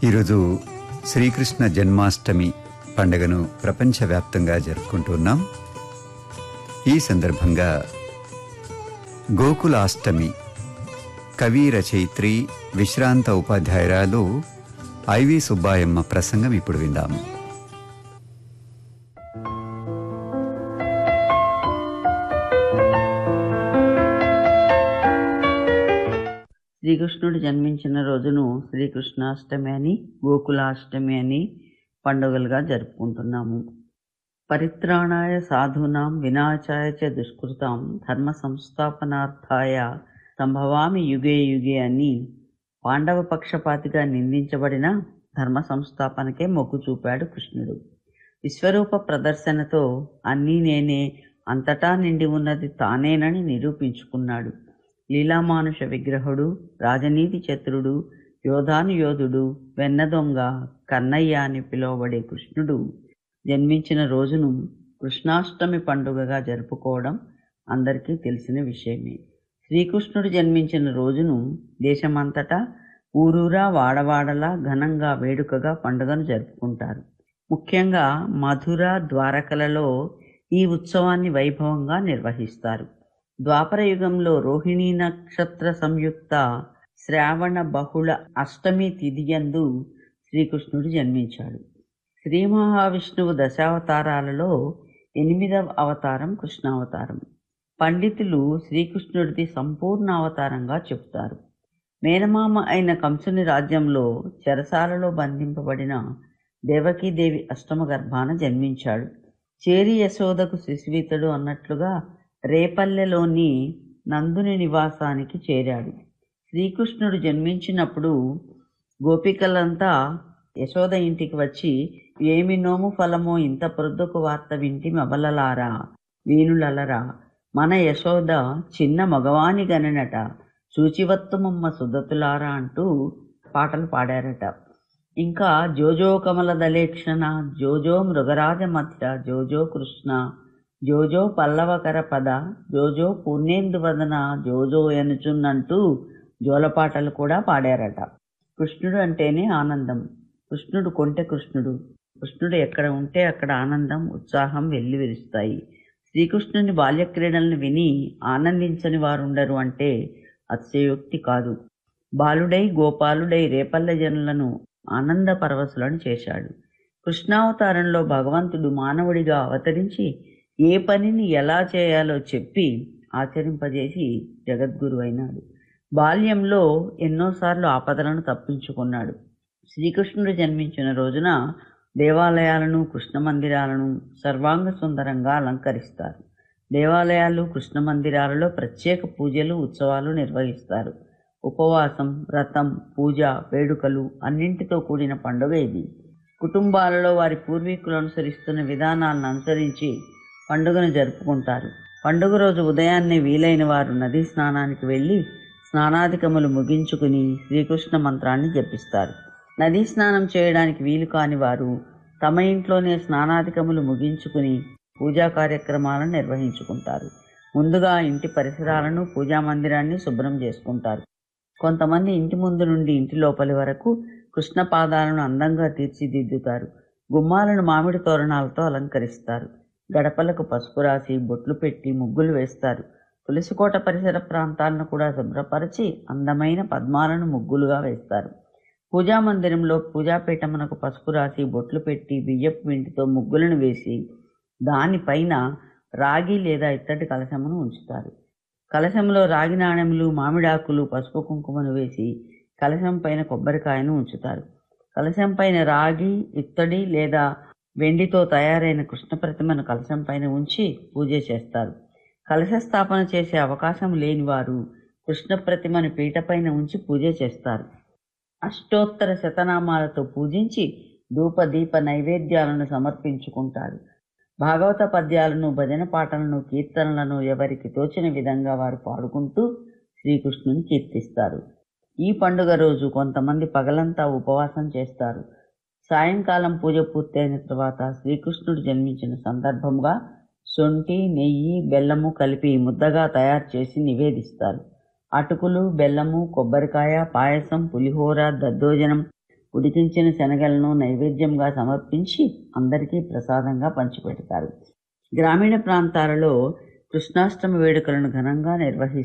ఈరోజు శ్రీకృష్ణ జన్మాష్టమి పండుగను ప్రపంచవ్యాప్తంగా జరుపుకుంటున్నాం ఈ సందర్భంగా గోకులాష్టమి కవి రచయిత్రి విశ్రాంత ఉపాధ్యాయురాలు ఐవి సుబ్బాయమ్మ ప్రసంగం ఇప్పుడు విందాము శ్రీకృష్ణుడు జన్మించిన రోజును శ్రీకృష్ణాష్టమి అని గోకులాష్టమి అని పండుగలుగా జరుపుకుంటున్నాము పరిత్రాణాయ సాధూనాం వినాశాయ చ దుష్కృతాం ధర్మ సంస్థాపనార్థాయ సంభవామి యుగే యుగే అని పాండవ పక్షపాతిగా నిందించబడిన ధర్మ సంస్థాపనకే మొగ్గు చూపాడు కృష్ణుడు విశ్వరూప ప్రదర్శనతో అన్నీ నేనే అంతటా నిండి ఉన్నది తానేనని నిరూపించుకున్నాడు లీలామానుష విగ్రహుడు రాజనీతి చతురుడు యోధానుయోధుడు వెన్నదొంగ కన్నయ్య అని పిలువబడే కృష్ణుడు జన్మించిన రోజును కృష్ణాష్టమి పండుగగా జరుపుకోవడం అందరికీ తెలిసిన విషయమే శ్రీకృష్ణుడు జన్మించిన రోజును దేశమంతటా ఊరూరా వాడవాడలా ఘనంగా వేడుకగా పండుగను జరుపుకుంటారు ముఖ్యంగా మధుర ద్వారకలలో ఈ ఉత్సవాన్ని వైభవంగా నిర్వహిస్తారు ద్వాపర యుగంలో రోహిణీ నక్షత్ర సంయుక్త శ్రావణ బహుళ అష్టమి తిథియందు శ్రీకృష్ణుడు జన్మించాడు శ్రీ మహావిష్ణువు దశావతారాలలో ఎనిమిదవ అవతారం కృష్ణావతారం పండితులు శ్రీకృష్ణుడిది సంపూర్ణ అవతారంగా చెప్తారు మేనమామ అయిన కంసుని రాజ్యంలో చెరసాలలో బంధింపబడిన దేవకీదేవి అష్టమ గర్భాన జన్మించాడు చేరి యశోదకు శిశువితడు అన్నట్లుగా రేపల్లెలోని నందుని నివాసానికి చేరాడు శ్రీకృష్ణుడు జన్మించినప్పుడు గోపికలంతా యశోద ఇంటికి వచ్చి ఏమి నోము ఫలమో ఇంత పొద్దుకు వార్త వింటి మబలలారా వీణులలరా మన యశోద చిన్న మగవాని గననట చూచివత్తుమమ్మ సుదతులారా అంటూ పాటలు పాడారట ఇంకా జోజో కమల దలేక్షణ జోజో మృగరాజ మధ్య జోజో కృష్ణ జోజో పల్లవకర పద జోజో పూర్ణేందు వదన జోజో ఎనుచున్నంటూ జోలపాటలు కూడా పాడారట కృష్ణుడు అంటేనే ఆనందం కృష్ణుడు కొంటె కృష్ణుడు కృష్ణుడు ఎక్కడ ఉంటే అక్కడ ఆనందం ఉత్సాహం వెల్లి విరుస్తాయి శ్రీకృష్ణుని బాల్యక్రీడలను విని ఆనందించని వారుండరు అంటే అతిశయోక్తి కాదు బాలుడై గోపాలుడై రేపల్ల జనులను ఆనంద పరవశులను చేశాడు కృష్ణావతారంలో భగవంతుడు మానవుడిగా అవతరించి ఏ పనిని ఎలా చేయాలో చెప్పి ఆచరింపజేసి జగద్గురు అయినాడు బాల్యంలో ఎన్నోసార్లు ఆపదలను తప్పించుకున్నాడు శ్రీకృష్ణుడు జన్మించిన రోజున దేవాలయాలను కృష్ణ మందిరాలను సర్వాంగ సుందరంగా అలంకరిస్తారు దేవాలయాలు కృష్ణ మందిరాలలో ప్రత్యేక పూజలు ఉత్సవాలు నిర్వహిస్తారు ఉపవాసం వ్రతం పూజ వేడుకలు అన్నింటితో కూడిన పండుగ ఇది కుటుంబాలలో వారి పూర్వీకులు అనుసరిస్తున్న విధానాలను అనుసరించి పండుగను జరుపుకుంటారు పండుగ రోజు ఉదయాన్నే వీలైన వారు నదీ స్నానానికి వెళ్ళి స్నానాధికములు ముగించుకుని శ్రీకృష్ణ మంత్రాన్ని జపిస్తారు నదీ స్నానం చేయడానికి వీలు కాని వారు తమ ఇంట్లోనే స్నానాధికములు ముగించుకుని పూజా కార్యక్రమాలను నిర్వహించుకుంటారు ముందుగా ఇంటి పరిసరాలను పూజా మందిరాన్ని శుభ్రం చేసుకుంటారు కొంతమంది ఇంటి ముందు నుండి ఇంటి లోపలి వరకు కృష్ణ పాదాలను అందంగా తీర్చిదిద్దుతారు గుమ్మాలను మామిడి తోరణాలతో అలంకరిస్తారు గడపలకు పసుపు రాసి బొట్లు పెట్టి ముగ్గులు వేస్తారు తులసికోట పరిసర ప్రాంతాలను కూడా శుభ్రపరిచి అందమైన పద్మాలను ముగ్గులుగా వేస్తారు పూజా మందిరంలో పూజాపీఠమునకు పసుపు రాసి బొట్లు పెట్టి బియ్యపు పిండితో ముగ్గులను వేసి దానిపైన రాగి లేదా ఇత్తడి కలశమును ఉంచుతారు కలశంలో రాగి నాణెములు మామిడాకులు పసుపు కుంకుమను వేసి కలశం పైన కొబ్బరికాయను ఉంచుతారు కలశం పైన రాగి ఇత్తడి లేదా వెండితో తయారైన కృష్ణ ప్రతిమను కలశం పైన ఉంచి పూజ చేస్తారు కలశ స్థాపన చేసే అవకాశం లేని వారు కృష్ణ ప్రతిమను పీటపైన ఉంచి పూజ చేస్తారు అష్టోత్తర శతనామాలతో పూజించి ధూప దీప నైవేద్యాలను సమర్పించుకుంటారు భాగవత పద్యాలను భజన పాటలను కీర్తనలను ఎవరికి తోచిన విధంగా వారు పాడుకుంటూ శ్రీకృష్ణుని కీర్తిస్తారు ఈ పండుగ రోజు కొంతమంది పగలంతా ఉపవాసం చేస్తారు సాయంకాలం పూజ పూర్తయిన తర్వాత శ్రీకృష్ణుడు జన్మించిన సందర్భంగా శొంఠి నెయ్యి బెల్లము కలిపి ముద్దగా తయారు చేసి నివేదిస్తారు అటుకులు బెల్లము కొబ్బరికాయ పాయసం పులిహోర దద్దోజనం ఉడికించిన శనగలను నైవేద్యంగా సమర్పించి అందరికీ ప్రసాదంగా పంచిపెడతారు గ్రామీణ ప్రాంతాలలో కృష్ణాష్టమి వేడుకలను ఘనంగా నిర్వహిస్తారు